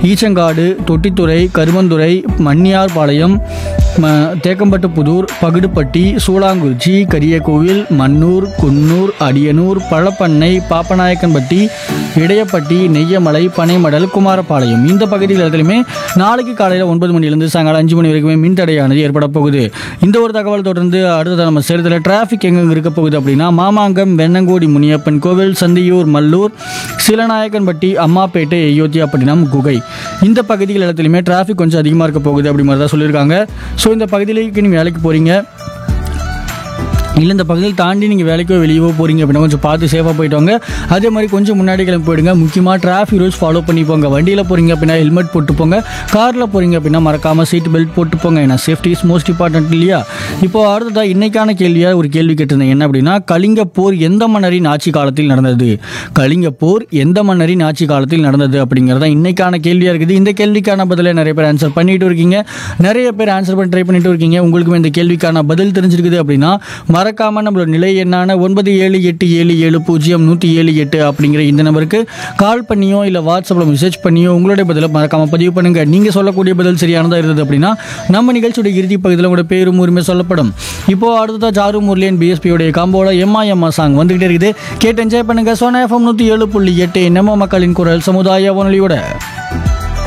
ஈச்சங்காடு தொட்டித்துறை கருமந்துறை மன்னியார்பாளையம் ம- தேக்கம்பட்டு புதூர் பகுடுப்பட்டி சூளாங்குறிச்சி கரியக்கோவில் மன்னூர் குன்னூர் அடியனூர் பழப்பண்ணை பாப்பநாயக்கன்பட்டி இடையப்பட்டி நெய்யமலை பனைமடல் குமாரபாளையம் இந்த பகுதிகள் எல்லாத்துலையுமே நாளைக்கு காலையில் ஒன்பது மணிலேருந்து சாயங்காலம் அஞ்சு மணி வரைக்குமே மின்தடையானது ஏற்பட போகுது இந்த ஒரு தகவல் தொடர்ந்து அடுத்தது நம்ம சேலத்தில் டிராஃபிக் எங்கெங்க இருக்க போகுது அப்படின்னா மாமாங்கம் வெண்ணங்கோடி முனியப்பன் கோவில் சந்தியூர் மல்லூர் சிலநாயக்கன்பட்டி அம்மாப்பேட்டை அயோத்தியாப்பட்டினம் குகை இந்த பகுதிகள் எல்லாத்துலையுமே டிராஃபிக் கொஞ்சம் அதிகமாக இருக்க போகுது அப்படி மாதிரி தான் சொல்லியிருக்காங்க ஸோ இந்த பகுதியிലേക്ക് நீங்கள் வேலைக்கு போகிறீங்க இல்லை இந்த பகுதியில் தாண்டி நீங்கள் வேலைக்கோ வெளியவோ போகிறீங்க அப்படின்னா கொஞ்சம் பார்த்து சேஃபாக போயிட்டு வாங்க அதே மாதிரி கொஞ்சம் முன்னாடி கிளம்பி போயிடுங்க முக்கியமாக டிராஃபிக் ரூல்ஸ் ஃபாலோ பண்ணி போங்க வண்டியில் போகிறீங்க அப்படின்னா ஹெல்மெட் போட்டு போங்க காரில் போகிறீங்க அப்படின்னா மறக்காமல் சீட் பெல்ட் போட்டு போங்க ஏன்னா சேஃப்டி இஸ் மோஸ்ட் இம்பார்ட்டன்ட் இல்லையா இப்போ அடுத்ததாக இன்னைக்கான கேள்வியாக ஒரு கேள்வி கேட்டிருந்தேன் என்ன அப்படின்னா கலிங்க போர் எந்த மன்னரின் ஆட்சி காலத்தில் நடந்தது கலிங்க போர் எந்த மன்னரின் ஆட்சி காலத்தில் நடந்தது அப்படிங்கிறது தான் இன்னைக்கான கேள்வியாக இருக்குது இந்த கேள்விக்கான பதிலை நிறைய பேர் ஆன்சர் பண்ணிட்டு இருக்கீங்க நிறைய பேர் ஆன்சர் பண்ணி ட்ரை பண்ணிட்டு இருக்கீங்க உங்களுக்குமே இந்த கேள்விக்கான பதில் தெரிஞ்சிருக்குது அப்படின்னா மறக்காம நம்மளோட நிலை எண்ணான ஒன்பது ஏழு எட்டு ஏழு ஏழு பூஜ்ஜியம் நூற்றி ஏழு எட்டு அப்படிங்கிற இந்த நம்பருக்கு கால் பண்ணியோ இல்லை வாட்ஸ்அப்பில் மெசேஜ் பண்ணியோ உங்களுடைய பதிலை மறக்காம பதிவு பண்ணுங்க நீங்கள் சொல்லக்கூடிய பதில் சரியானதாக இருந்தது அப்படின்னா நம்ம நிகழ்ச்சியோட இறுதி பகுதியில் உங்களோட பேரும் உரிமை சொல்லப்படும் இப்போ அடுத்ததா ஜாரு முரளியன் பிஎஸ்பியோடைய காம்போட எம்மா எம்மா சாங் வந்துகிட்டே இருக்குது கேட்டு என்ஜாய் பண்ணுங்க சோனா எஃப்எம் நூற்றி ஏழு புள்ளி எட்டு நம்ம மக்களின் குரல் சமுதாய வானொலியோட